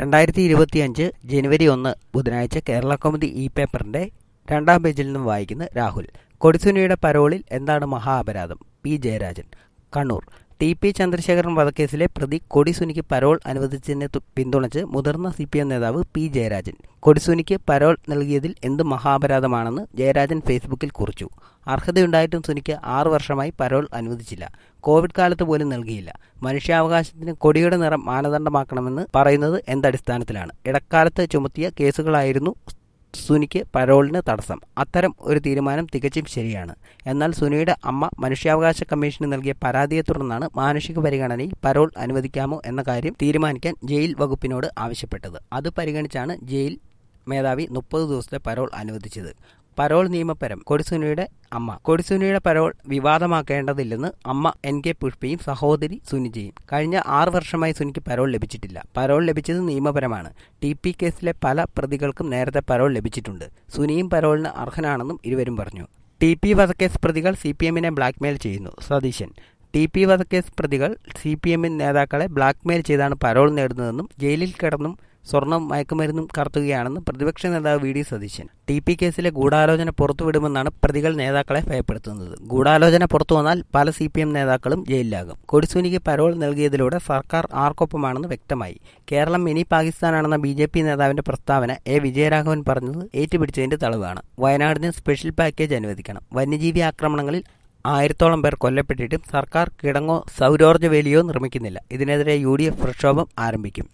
രണ്ടായിരത്തി ഇരുപത്തിയഞ്ച് ജനുവരി ഒന്ന് ബുധനാഴ്ച കേരള കൗമുദി ഇ പേപ്പറിന്റെ രണ്ടാം പേജിൽ നിന്നും വായിക്കുന്ന രാഹുൽ കൊടിസുനിയുടെ പരോളിൽ എന്താണ് മഹാ അപരാധം P Jayarajan Kannur T P Chandrasekharan വധക്കേസിലെ പ്രതി കൊടിസുനിക്ക് പരോൾ അനുവദിച്ചതിനെ തു- പിന്തുണച്ച് മുതിർന്ന സി പി എം നേതാവ് പി ജയരാജൻ കൊടിസുനിക്ക് പരോൾ നൽകിയതിൽ എന്ത് മഹാപരാധമാണെന്ന് ജയരാജൻ ഫേസ്ബുക്കിൽ കുറിച്ചു അർഹതയുണ്ടായിട്ടും സുനിക്ക് ആറു വർഷമായി പരോൾ അനുവദിച്ചില്ല കോവിഡ് കാലത്ത് പോലും നൽകിയില്ല മനുഷ്യാവകാശത്തിന് കൊടിയുടെ നിറം മാനദണ്ഡമാക്കണമെന്ന് പറയുന്നത് എന്തടിസ്ഥാനത്തിലാണ് ഇടക്കാലത്ത് ചുമത്തിയ കേസുകളായിരുന്നു സുനിക്ക് പരോളിന് തടസ്സം അത്തരം ഒരു തീരുമാനം തികച്ചും ശരിയാണ് എന്നാൽ സുനിയുടെ അമ്മ മനുഷ്യാവകാശ കമ്മീഷന് നൽകിയ പരാതിയെ തുടർന്നാണ് മാനുഷിക പരിഗണനയിൽ പരോൾ അനുവദിക്കാമോ എന്ന കാര്യം തീരുമാനിക്കാൻ ജയിൽ വകുപ്പിനോട് ആവശ്യപ്പെട്ടത് അത് പരിഗണിച്ചാണ് ജയിൽ മേധാവി മുപ്പത് ദിവസത്തെ പരോൾ അനുവദിച്ചത് പരോൾ നിയമപരം കൊടിസുനിയുടെ അമ്മ കൊടിസുനിയുടെ പരോൾ വിവാദമാക്കേണ്ടതില്ലെന്ന് അമ്മ എൻ കെ പുഷ്പയും സഹോദരി സുനിജയും കഴിഞ്ഞ ആറ് വർഷമായി സുനിക്ക് പരോൾ ലഭിച്ചിട്ടില്ല പരോൾ ലഭിച്ചത് നിയമപരമാണ് ടി പി കേസിലെ പല പ്രതികൾക്കും നേരത്തെ പരോൾ ലഭിച്ചിട്ടുണ്ട് സുനിയും പരോളിന് അർഹനാണെന്നും ഇരുവരും പറഞ്ഞു ടി പി വധക്കേസ് പ്രതികൾ സി പി എമ്മിനെ ബ്ലാക്ക്മെയിൽ ചെയ്യുന്നു സതീശൻ ടി പി വധക്കേസ് പ്രതികൾ സി പി എമ്മിൻ നേതാക്കളെ ബ്ലാക്ക്മെയിൽ ചെയ്താണ് പരോൾ നേടുന്നതെന്നും ജയിലിൽ കിടന്നും സ്വർണം മയക്കുമരുന്നും കടത്തുകയാണെന്ന് പ്രതിപക്ഷ നേതാവ് V D Satheesan T P കേസിലെ ഗൂഢാലോചന പുറത്തുവിടുമെന്നാണ് പ്രതികൾ നേതാക്കളെ ഭയപ്പെടുത്തുന്നത് ഗൂഢാലോചന പുറത്തു വന്നാൽ പല സി പി എം നേതാക്കളും ജയിലിലാകും കൊടിസുനിക്ക് പരോൾ നൽകിയതിലൂടെ സർക്കാർ ആർക്കൊപ്പമാണെന്ന് വ്യക്തമായി കേരളം മിനി പാകിസ്ഥാനാണെന്ന ബി ജെ പി നേതാവിന്റെ പ്രസ്താവന എ വിജയരാഘവൻ പറഞ്ഞത് ഏറ്റുപിടിച്ചതിന്റെ തെളിവാണ് വയനാടിന് സ്പെഷ്യൽ പാക്കേജ് അനുവദിക്കണം വന്യജീവി ആക്രമണങ്ങളിൽ ആയിരത്തോളം പേർ കൊല്ലപ്പെട്ടിട്ടും സർക്കാർ കിടങ്ങോ സൗരോർജ്ജ വേലിയോ നിർമ്മിക്കുന്നില്ല ഇതിനെതിരെ യു ഡി എഫ് പ്രക്ഷോഭം ആരംഭിക്കും